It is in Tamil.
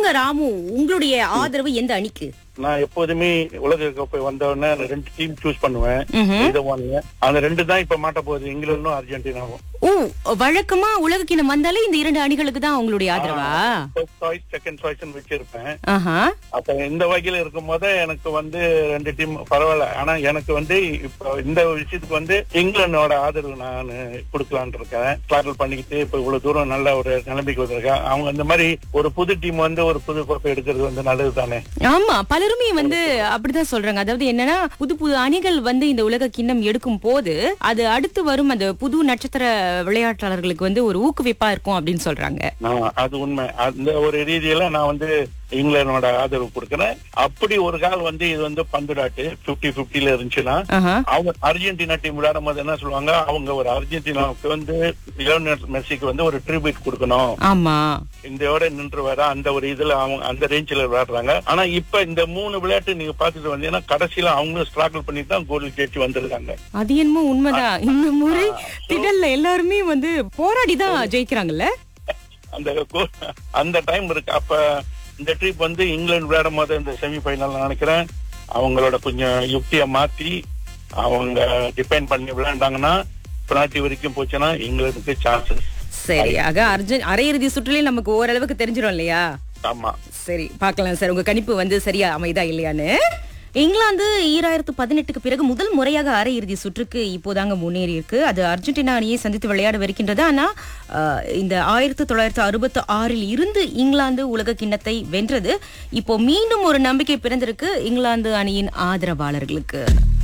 சொல்லுங்க ராமு உங்களுடைய ஆதரவு எந்த அணிக்கு நான் எப்போதுமே உலக கோப்பை வந்த உடனே அந்த ரெண்டு டீம் சூஸ் பண்ணுவேன் ம்ஹும். இதை ஒண்ணு அந்த ரெண்டு தான் இப்ப மாட்ட போகுது இங்கிலாந்தும் அர்ஜென்டினாவும் ஓ வழக்கமா உலக கிணம் வந்தாலே இந்த இரண்டு அணிகளுக்கு தான் உங்களுடைய ஆதரவா ஃபர்ஸ்ட் சாய்ஸ் செகண்ட் சாய்ஸ் வச்சிருப்பேன் ஆஹா அப்ப இந்த வகையில இருக்கும் போது எனக்கு வந்து ரெண்டு டீம் பரவாயில்ல ஆனா எனக்கு வந்து இப்போ இந்த விஷயத்துக்கு வந்து இங்கிலாந்தோட ஆதரவு நான் கொடுக்கலான்னு இருக்கேன் ஸ்ட்ராகிள் பண்ணிக்கிட்டு இப்ப இவ்வளவு தூரம் நல்ல ஒரு நிலைமைக்கு வந்திருக்கேன் அவங்க இந்த மாதிரி ஒரு புது டீம் வந்து ஒரு புது கோப்பை எடுக்கிறது வந்து நல்லது தானே ஆமா பலருமே வந்து அப்படிதான் சொல்றாங்க அதாவது என்னன்னா புது புது அணிகள் வந்து இந்த உலக கிண்ணம் எடுக்கும் போது அது அடுத்து வரும் அந்த புது நட்சத்திர விளையாட்டாளர்களுக்கு வந்து ஒரு ஊக்குவிப்பா இருக்கும் அப்படின்னு சொல்றாங்க ஆ, அது உண்மை அந்த ஒரு ரீதியில நான் வந்து இங்கிலாந்தோட ஆதரவு கொடுக்கறேன் அப்படி ஒரு கால் வந்து இது வந்து பந்துடாட்டு 50 50 இருந்துச்சுன்னா ஆஹா. அவங்க அர்ஜென்டினா டீம் விளையாடும் போது என்ன சொல்லுவாங்க அவங்க ஒரு அர்ஜென்டினாவுக்கு வந்து லியோனல் மெஸ்ஸிக்கு வந்து ஒரு ட்ரிபியூட் கொடுக்கணும் ஆமா இந்தியாவோட நின்று வர அந்த ஒரு இதுல அவங்க அந்த ரேஞ்சில விளையாடுறாங்க ஆனா இப்ப இந்த மூணு விளையாட்டு நீங்க பாத்துட்டு வந்தீங்கன்னா கடைசியில அவங்களும் ஸ்ட்ராகிள் பண்ணி தான் கோல் ஜெயிச்சு வந்திருக்காங்க அது என்னமோ உண்மைதான் இந்த முறை திடல்ல எல்லாருமே வந்து போராடி தான் ஜெயிக்கிறாங்கல்ல அந்த goal- அந்த டைம் இருக்கு அப்ப இந்த ட்ரிப் வந்து இங்கிலாந்து விளையாடும் போது இந்த செமி ஃபைனல் நினைக்கிறேன் அவங்களோட கொஞ்சம் யுக்தியை மாத்தி அவங்க டிபெண்ட் பண்ணி விளையாண்டாங்கன்னா பெனால்டி வரைக்கும் போச்சுன்னா இங்கிலாந்துக்கு சான்சஸ் சரி ஆக அர்ஜுன் அரையிறுதி சுற்றுலயும் நமக்கு ஓரளவுக்கு தெரிஞ்சிடும் இல்லையா ஆமா சரி பார்க்கலாம் சார் உங்க கணிப்பு வந்து சரியா அமைதா இல்லையான்னு இங்கிலாந்து ஈராயிரத்து பதினெட்டுக்கு பிறகு முதல் முறையாக அரையிறுதி சுற்றுக்கு இப்போதாங்க முன்னேறி இருக்கு அது அர்ஜென்டினா அணியை சந்தித்து விளையாட வருகின்றது ஆனா அஹ், இந்த ஆயிரத்தி தொள்ளாயிரத்து அறுபத்தி ஆறில் இருந்து இங்கிலாந்து உலக கிண்ணத்தை வென்றது இப்போ மீண்டும் ஒரு நம்பிக்கை பிறந்திருக்கு இங்கிலாந்து அணியின் ஆதரவாளர்களுக்கு